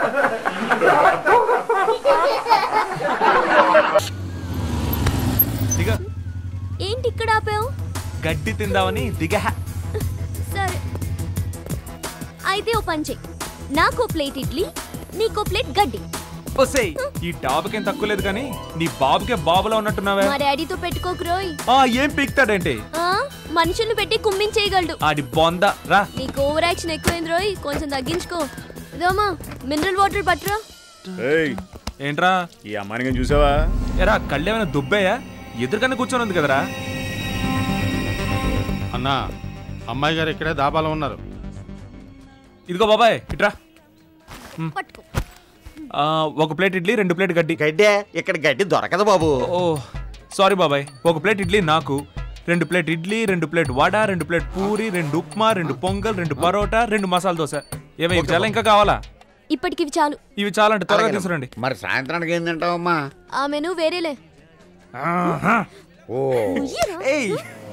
దిగ ఏంటి ఇక్కడ ఆపావు గడ్డి తిందామని దిగ సరే అయితే ఓ పని చెయ్యి నాకు ప్లేట్ ఇడ్లీ నీకో ప్లేట్ గడ్డి ఒసేయ్ ఈ డాబుకేం తక్కువ లేదు కానీ నీ బాబుకే బాబులో ఉన్నట్టున్నావే మా డాడీతో పెట్టుకోకురోయ్ ఆ ఏం పీక్తాడేంటి ఆ, మనుషుల్ని పెట్టి కుమ్మించేయగలడు ఆడి బొంద రా నీకు ఓవర్ యాక్షన్ ఎక్కువైంది రోయ్ కొంచెం తగ్గించుకో ఇదోమా మినరల్ వాటర్ పట్టరా ఏయ్ ఏంట్రా ఈ అమ్మాయిని కానీ చూసావా ఎరా కళ్ళేమైనా దుబ్బయ్యా ఎదురుకన్నా కూర్చొని ఉంది కదరా అన్నా అమ్మాయి గారు ఇక్కడే దాబాలో ఉన్నారు ఇదిగో బాబాయ్ ఇట్రా పట్టుకో ఆ, ఒక ప్లేట్ ఇడ్లీ రెండు ప్లేట్ గడ్డి గడ్డే ఇక్కడ గడ్డి దొరకదు బాబు ఓ సారీ బాబాయ్ ఒక ప్లేట్ ఇడ్లీ నాకు రెండు ప్లేట్ ఇడ్లీ రెండు ప్లేట్ వడ రెండు ప్లేట్ పూరి రెండు ఉప్మా రెండు పొంగల్ రెండు పరోటా రెండు మసాలా దోశ ఏమై ఇవి చాలా ఇంకా కావాలా ఇప్పటికి ఇవి చాలు ఇవి చాలంటే త్వరగా తీసుకురండి మరి సాయంత్రానికి ఏం తింటావమ్మా ఆ మెను వేరేలే ఓ ఉయ్యరా. ఏయ్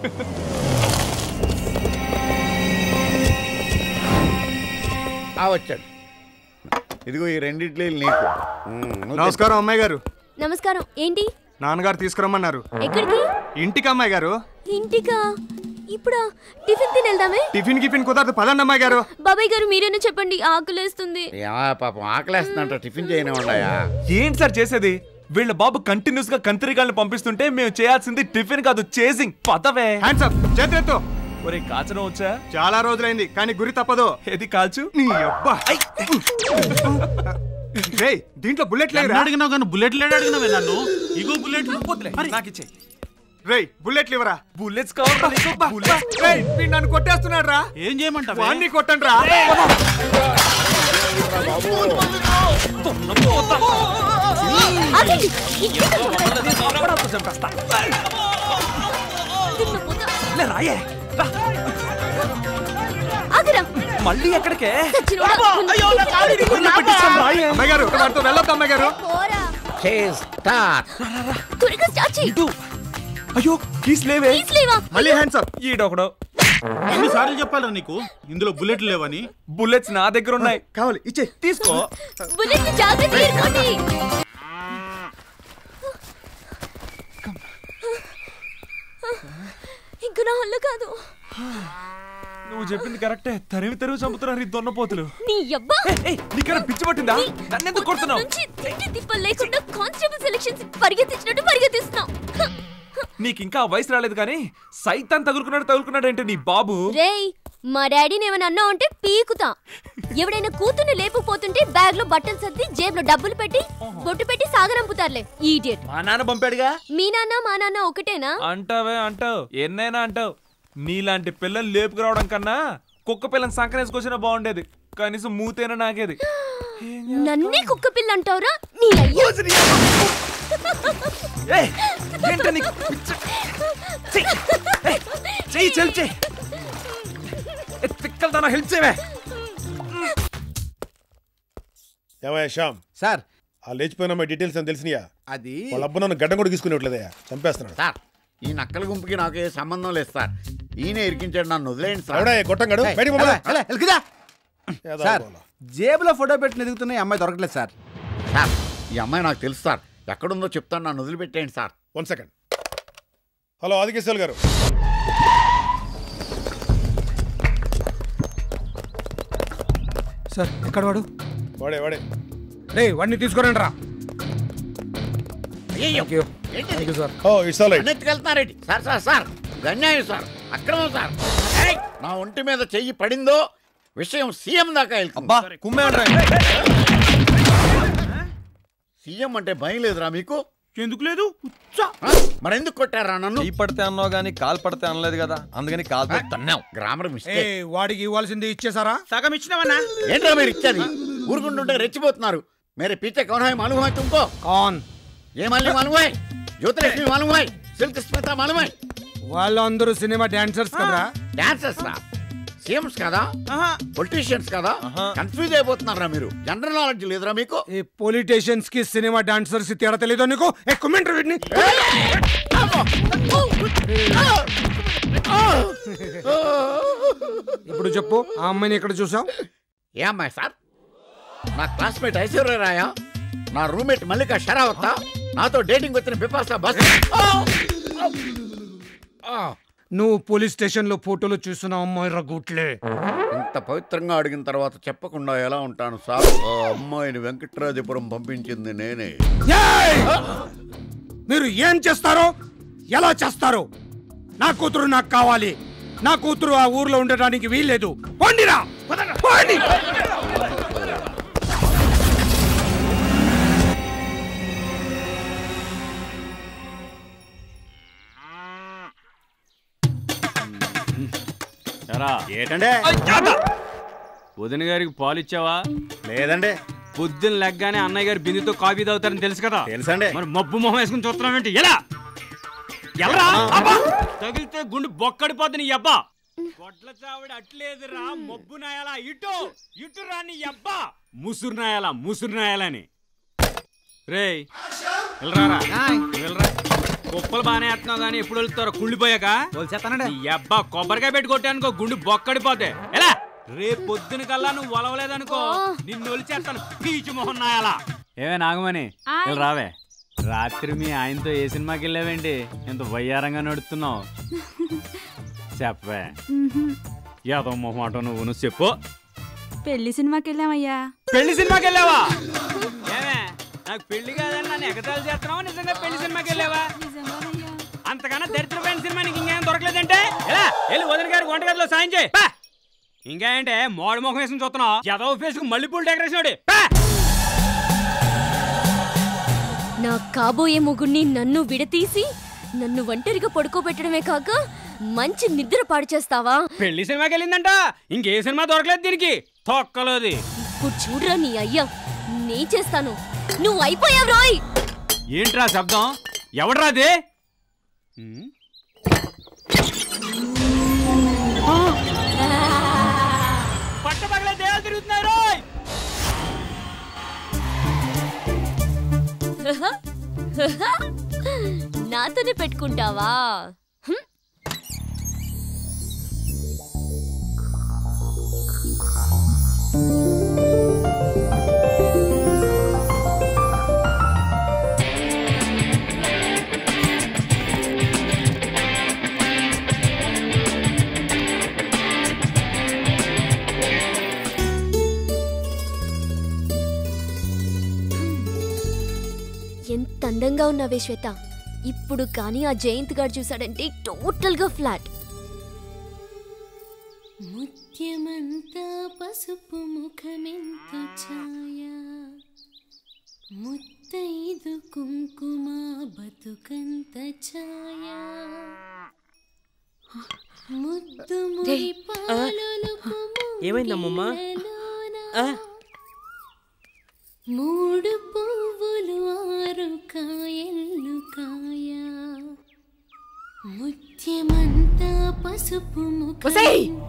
ఆ వచ్చాడు ఇదిగో ఈ రెండిట్లు నీకు ఉమ్, నువ్వు నమస్కారం అమ్మాయి గారు నమస్కారం ఏంటి నాన్నగారు తీసుకురమ్మన్నారు ఎక్కడికి ఇంటికి అమ్మాయి గారు ఇంటికా ఇప్పుడా టిఫిన్ తిని వెళ్దామే టిఫిన్ గిఫిన్ కుదరదు పదండి అమ్మాయి గారు బాబాయ్ గారు మీరేనా చెప్పండి ఆకలేస్తుంది ఏమా పాపం ఆకలేస్తుందంట టిఫిన్ చేయని ఉండయా ఏంటి సార్ చేసేది వీళ్ళ బాబు కంటిన్యూస్ గా కంత్రికాలను పంపిస్తుంటే మేము చేయాల్సింది టిఫిన్ కాదు చేసింగ్ పదవే హ్యాండ్స్ అప్ చేతులెత్తు ఒరే కాచనం వచ్చా చాలా రోజులైంది కానీ గురి తప్పదు ఏది కాల్చు నీ అబ్బా రేయ్ దీంట్లో బుల్లెట్ నన్ను లేదురా అడిగినావు కానీ బుల్లెట్ లేడు అడిగినావే నన్ను ఇగో బుల్లెట్ వద్దులే, నాకు ఇచ్చేయ్. రేయ్ బుల్లెట్లు ఇవ్వరా బుల్లెట్స్ కావాలా నీకు? బుల్లెట్స్ రేయ్ వీడు నన్ను కొట్టేస్తున్నాడు రా ఏం చేయమంటావే వాడిని కొట్టండి రా ఆగండి కావడంతో చంపేస్తా. దున్నపోతా. లే, రాయే రా. ఆగరా మళ్ళీ ఎక్కడికే సచ్చినోడా. గుర్రం పెట్టిస్తాం, రాయే. అమ్మాయి గారు వాడితో వెళ్ళొద్దు అమ్మాయి గారు పోరా చేస్టార్ త్వరగా స్టార్ట్ చేయి ఇటు. అయ్యో కీస్ లేవే ప్లీజ్ లేవా మళ్ళీ హ్యాండ్స్ అప్ ఈడొకడు ఎన్నిసార్లు చెప్పాలా నీకు ఇందులో బుల్లెట్లు లేవని బుల్లెట్స్ నా దగ్గర ఉన్నాయి కావాలి ఇచ్చే తీసుకో బుల్లెట్ జాగ్రత్త ఏరుకోండి ఇంకా నా వల్ల కాదు నువ్వు చెప్పింది కరెక్టే తరివి తరివి చంపుతున్నారు ఈ దొన్నపోతులు నీ అబ్బా ఏయ్ నీకన్నా పిచ్చి పట్టిందా నన్నెందుకు కొడుతున్నావు నుంచి తిండి తిప్పలు లేకుండా కానిస్టేబుల్ సెలక్షన్స్ పరిగెత్తించినట్టు పరిగెత్తిస్తున్నావు నీకు ఇంకా ఆ వయసు రాలేదు కానీ సైతాన్ తగులుకున్నాడు తగులుకున్నాడు ఏంటి నీ బాబు రేయ్ మా డాడీని ఏమైనా అన్నా ఉంటే పీకుతా ఎవడైనా కూతుర్ని లేపుకుపోతుంటే బ్యాగ్ లో బట్టలు సర్ది జేబులో డబ్బులు పెట్టి బొట్టు పెట్టి సాగరంపుతారులే ఈడియట్ మా నాన్న పంపాడుగా మీ నాన్న మా నాన్న ఒకటేనా అంటావే అంటావు ఎన్నైనా అంటావు నీలాంటి పిల్లలు లేపుకురావడం కన్నా కుక్క పిల్లని సంకరేసుకొచ్చినా బాగుండేది కనీసం మూతైనా నాకేది నన్నే కుక్క పిల్ల అంటావురా నీ అయ్యో ఏయ్, ఏంటో నీకు పిచ్చి? చెయ్. ఏయ్, చెయ్యి చెల్ చెయ్యి తిక్కలదానా హెల్ప్ చేయవే ఏమయ్యా శ్యామ్ సార్ ఆ లేచిపోయిన మా డీటెయిల్స్ అని తెలిసినయా అది వాళ్ళ అబ్బ నన్ను గడ్డం కూడా తీసుకునేట్లేదయ్యా చంపేస్తున్నాడు సార్ ఈ నక్కల గుంపుకి నాకు ఏ సంబంధం లేదు సార్ ఈయన ఇరికించాడు నన్ను వదిలేయండి సార్ ఎవడా గొట్టంగాడు ఏయ్, బయటికి ఎలా, పంపరా. ఎలా, ఎలుకుదా? ఏదో సార్ గోల. జేబులో ఫోటో పెట్టి ఎదుగుతున్న ఈ అమ్మాయి దొరకట్లేదు సార్ సార్ ఈ అమ్మాయి నాకు తెలుసు సార్ ఎక్కడుందో చెప్తాను నన్ను వదిలిపెట్టేయండి sir one second hello Adikeshwar గారు సార్ ఎక్కడ వాడు వాడే వాడే రే వాడిని తీసుకురండి రా అయ్యో ఏంటిది? ఓ ఇట్స్ ఆల్ రైట్ అన్నెత్తుకెళ్తున్నారేంటి సార్ సార్ సార్ ఇది అన్యాయం సార్ అక్రమం సార్ ఏయ్! నా ఒంటి మీద చెయ్యి పడిందో విషయం సీఎం దాకా వెళ్తుంది సీఎం అంటే భయం లేదురా మీకు ఎందుకు లేదు ఆ? మరెందుకు కొట్టారా నన్ను చెయ్యి పడితే అన్నావు గానీ కాలు పడితే అనలేదు కదా అందుకని కాలు తన్నావు గ్రామర్ మిస్టేక్ వాడికి ఇవ్వాల్సింది ఇచ్చేసారా సగం ఇచ్చినావన్నా ఏంట్రా మీరు ఇచ్చేది ఊరుకుంటుంటే రెచ్చిపోతున్నారు మేరే పీచే కౌన్ హై మాలూమ్ హై తుమ్కో కాన్ ఏ మాలిని మాలూమ్ హై జ్యోతిలక్ష్మి మాలూమ్ హై సిల్క్ స్మిత మాలూమ్ హై వాళ్ళందరూ సినిమా డాన్సర్స్ కదరా డాన్సర్స్ రా సీఎంస్ కదా పొలిటీషియన్స్ కదా కన్ఫ్యూజ్ అయిపోతున్నారా మీరు జనరల్ నాలెడ్జ్ లేదురా మీకు ఈ పొలిటీషియన్స్ కి సినిమా డాన్సర్స్ తేడా తెలీదు నీకు ఎక్కువ వీడిని ఇప్పుడు చెప్పు ఆ అమ్మాయిని ఎక్కడ చూసావు ఏ అమ్మాయి సార్ నా క్లాస్మేట్ ఐశ్వర్యరాయ నా రూమ్మేట్ మల్లిక షరావత నాతో డేటింగ్ వచ్చిన బిపాస బస్ నువ్వు పోలీస్ స్టేషన్ లో ఫోటోలు చూసిన అమ్మాయి రగుట్లే ఇంత పవిత్రంగా అడిగిన తర్వాత చెప్పకుండా ఎలా ఉంటాను సార్ ఆ అమ్మాయిని వెంకట్రాజపురం పంపించింది నేనే మీరు ఏం చేస్తారో ఎలా చేస్తారో నా కూతురు నాకు కావాలి నా కూతురు ఆ ఊర్లో ఉండడానికి వీల్లేదు పోండిరా పోండి ఏటండే వదిన గారికి పాలు ఇచ్చావా లేదండి పొద్దున్న లెగ్గానే అన్నయ్య గారు బిందుతో కాఫీ తాగుతారని తెలుసు కదా తెలుసండి మరి మబ్బు మొహం వేసుకుని చూస్తున్నావేంటి ఎలా ఎలా అబ్బా తగిలితే గుండు బొక్కడిపోద్ది నీ అబ్బా గొడ్ల చావిడ అట్లేదురా మబ్బు నాయాలా ఇటు ఇటు రా నీ అబ్బా ముసురు నాయాలా ముసురు నాయాలని రేయ్ వెళ్ళరారా వెళ్ళరా కుప్పలు బాగానే వేస్తున్నావు కానీ ఎప్పుడు వెళ్తారో కుళ్ళిపోయాక ఈ అబ్బా కొబ్బరికాయ పెట్టి కొట్టానుకో గుండు బొక్కడిపోతే ఎలా రేపు పొద్దున కల్లా నువ్వు వలవలేదనుకో నిన్ను ఒలిచేస్తాను పీచు మొహం నాయాలా ఏమే నాగమని ఇలా రావే రాత్రి మీ ఆయనతో ఏ సినిమాకి వెళ్ళావేంటి ఎంత వయ్యారంగా నడుస్తున్నావు చెప్పవే యాదవ్ మొహమాట నువ్వు నువ్వు చెప్పు పెళ్లి సినిమాకి వెళ్ళామయ్యా పెళ్లి సినిమాకి వెళ్ళావా ఏమే నాకు పెళ్లి కాదని నన్ను ఎగతాలు చేస్తున్నావా నిజంగా పెళ్లి సినిమాకి వెళ్ళావా అంతకన్నా దరిద్రమైన సినిమా నీకు ఇంకేం దొరకలేదంటే ఎలా వెళ్ళి వదిన గారికి వంటగదిలో సాయం చేయి పా. ఇంకా ఏంటే మోడ ముఖం వేసుకుని చూస్తున్నావు యదవ ఫేస్ కు మల్లెపూలు డెకరేషన్ ఒకటి. పా. నా కాబోయే మొగుణ్ణి నన్ను విడతీసి నన్ను ఒంటరిగా పడుకోబెట్టడమే కాక మంచి నిద్ర పాడు చేస్తావా పెళ్లి సినిమాకి వెళ్ళిందంట ఇంకే సినిమా దొరకలేదు దీనికి తొక్కలోది ఇప్పుడు చూడరా నీ అయ్యా నే చేస్తాను నువ్వు అయిపోయావు రోయ్ ఏంట్రా శబ్దం ఎవడ్రా అది పట్టపగలే దేవాలు తిరుగుతున్నారు నాతోనే పెట్టుకుంటావా హ్మ్. ఎంత అందంగా ఉన్నావే శ్వేత ఇప్పుడు కానీ ఆ జయంత్ గారు చూసాడంటే టోటల్ గా ఫ్లాట్ ముత్యమంతా పసుపు ముఖమెంత ఛాయ ముత్తైదు కుంకుమ బతుకంత ఛాయ ముద్దు మురి పాలొలుకు ఏమైందమ్మమ్మా? ముంగిళ్ళలోన మూడు పువ్వులు ఆరు కాయల్లు కాయ ముత్యమంతా పసుపు ఒసేయ్! ముఖం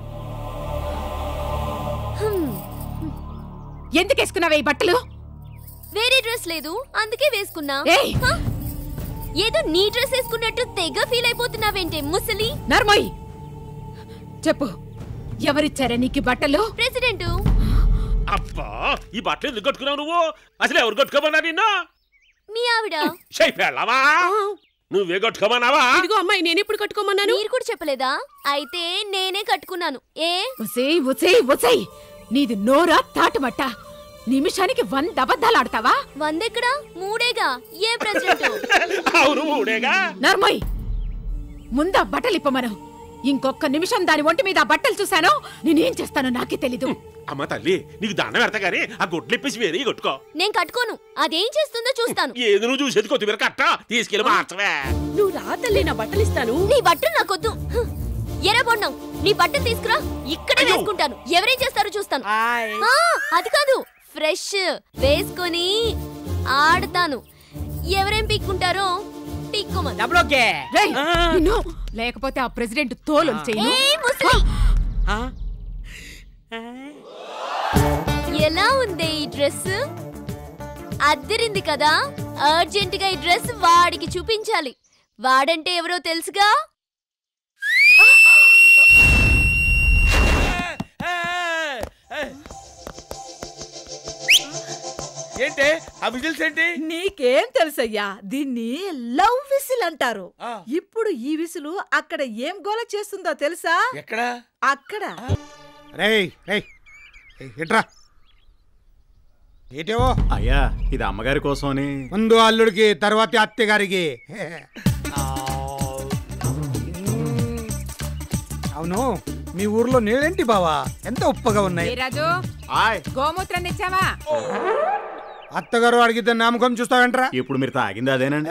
ఎందుకు వేసుకున్నావే ఈ బట్టలు వేరే డ్రెస్ లేదు అందుకే వేసుకున్నా ఏయ్! హ? ఏదో నీ డ్రెస్ వేసుకున్నట్టు తెగ ఫీల్ అయిపోతున్నావేంటే ముసలి నర్మోయ్ చెప్పు ఎవరిచ్చారా నీకు ఈ బట్టలు ప్రెసిడెంట్ అబ్బా ఈ బట్టలు ఎందుకు కట్టుకున్నావు నువ్వు అసలు ఎవరు కట్టుకోమన్నా నిన్ను మీ ఆవిడ చెప్పావా నువ్వే కట్టుకోమన్నావా ఇదిగో అమ్మాయి నేను ఇప్పుడు కట్టుకోమన్నాను మీరు కూడా చెప్పలేదా అయితే నేనే కట్టుకున్నాను ఏ ఒసేయ్ ఒసేయ్ ఒసేయ్ నీది నోరా తాటుమట్ట నిమిషానికి వంద అబద్ధాలు ఆడతావా వందెక్కడా మూడేగా ఏ ప్రెసిడెంట్ అవును మూడేగా నర్మోయ్ ముందా బట్టలు ఇప్పమను ఇంకొక నిమిషం దాని ఒంటి మీద ఆ బట్టలు చూశాను నేనేం చేస్తానో నాకే తెలీదు అమ్మ తల్లి నీకు దండం పెడతా గానీ ఆ గుడ్లు ఇప్పేసి వేరే కొట్టుకో నేను కట్టుకోను అదేం చేస్తుందో చూస్తాను ఏది నువ్వు చూసేది కొత్తిమీర కట్ట తీసుకెళ్ళి మార్చవే నువ్వు రా తల్లి నా బట్టలు ఇస్తాను నీ బట్టలు నాకొద్దు హ్. ఎరా బొండం నీ బట్టలు తీసుకురా ఇక్కడే వేసుకుంటాను ఎవరేం చేస్తారో చూస్తాను ఆ, అది కాదు ఫ్రెష్ వేసుకొని ఆడతాను ఎవరేం పీక్కుంటారో పీక్కోమని రేయ్, నిన్ను లేకపోతే ఆ ప్రెసిడెంట్ తోలు చేయను ఏయ్, ముసలి! ఎలా ఉంది ఈ డ్రెస్ అద్దరింది కదా అర్జెంట్ గా ఈ డ్రెస్ వాడికి చూపించాలి వాడంటే ఎవరో తెలుసుగా ఏంటి ఆ విజిల్స్ ఏంటి నీకేం తెలుసయ్యా దీన్ని లవ్ విసిల్ అంటారు ఇప్పుడు ఈ విసులు అక్కడ ఏం గోల చేస్తుందో తెలుసా ఎక్కడ అక్కడ రేయ్ రేయ్ ఏయ్, ఇట్రా ఏటేవో అయ్యా ఇది అమ్మగారి కోసమని ముందు అల్లుడికి తర్వాత అత్తయ్య గారికి అవును మీ ఊర్లో నీళ్ళేంటి బావా ఎంత ఉప్పగా ఉన్నాయి ఏ రాజు గోమూత్రం తెచ్చావా అత్తగారు అడిగితే నామకం చూస్తావంట్రా ఇప్పుడు మీరు తాగింది అదేనండి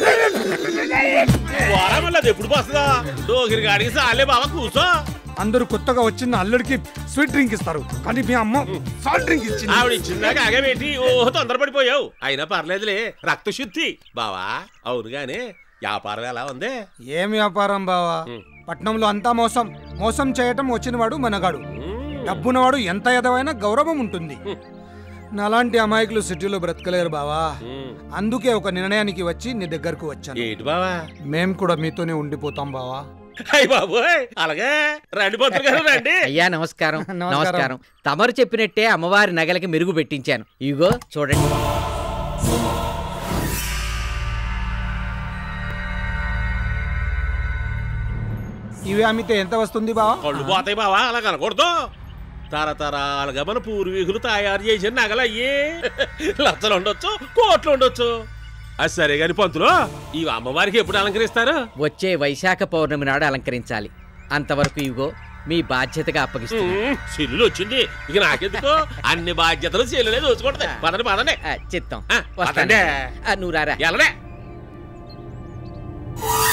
వారా మళ్ళీ అది ఎప్పుడు పోస్తుందా డోగిరి గాడికి సాలే బాబా కూర్చో అందరూ కొత్తగా వచ్చిన అల్లుడికి స్వీట్ డ్రింక్ ఇస్తారు కానీ మీ అమ్మ సాల్ట్ డ్రింక్ ఇచ్చింది ఆవిడ ఇచ్చిందాక ఆగబెట్టి ఓహో తొందరపడిపోయావు అయినా పర్లేదులే రక్త శుద్ధి బావా అవును గానీ వ్యాపారం ఎలా ఉంది ఏం వ్యాపారం బావా పట్నంలో అంతా మోసం మోసం చేయటం వచ్చినవాడు మనగాడు డబ్బునవాడు ఎంత ఎదవైనా గౌరవం ఉంటుంది నాలాంటి అమాయకులు సిటీలో బ్రతకలేరు బావా అందుకే ఒక నిర్ణయానికి వచ్చి నీ దగ్గరకు వచ్చాను ఏంటి బావా మేం కూడా మీతోనే ఉండిపోతాం బావా అయ్య బాబోయ్ అలాగే రండి పంతులు గారు రండి అయ్యా నమస్కారం నమస్కారం. నమస్కారం తమరు చెప్పినట్టే అమ్మవారి నగలకి మెరుగు పెట్టించాను ఇగో చూడండి ఇవి అమ్మితే ఎంత వస్తుంది బావా కళ్ళు పోతాయి బావా అలా కనకూడదు తరతరాలుగా మన పూర్వీకులు తయారు చేసిన నగలు అయ్యి లక్షలు ఉండొచ్చు కోట్లు ఉండొచ్చు అది సరే గాని పంతులు ఈ అమ్మవారికి ఎప్పుడు అలంకరిస్తారు వచ్చే వైశాఖ పౌర్ణమి నాడు అలంకరించాలి అంతవరకు ఇగో మీ బాధ్యతగా అప్పగిస్తున్నా ఉమ్, సిల్లులు వచ్చింది ఇక నాకెందుకు అన్ని బాధ్యతలు చెల్లెలే దోచుకుంటాయి పదండి పదండి చిత్తం పదండి నువ్వు రారా ఎలానే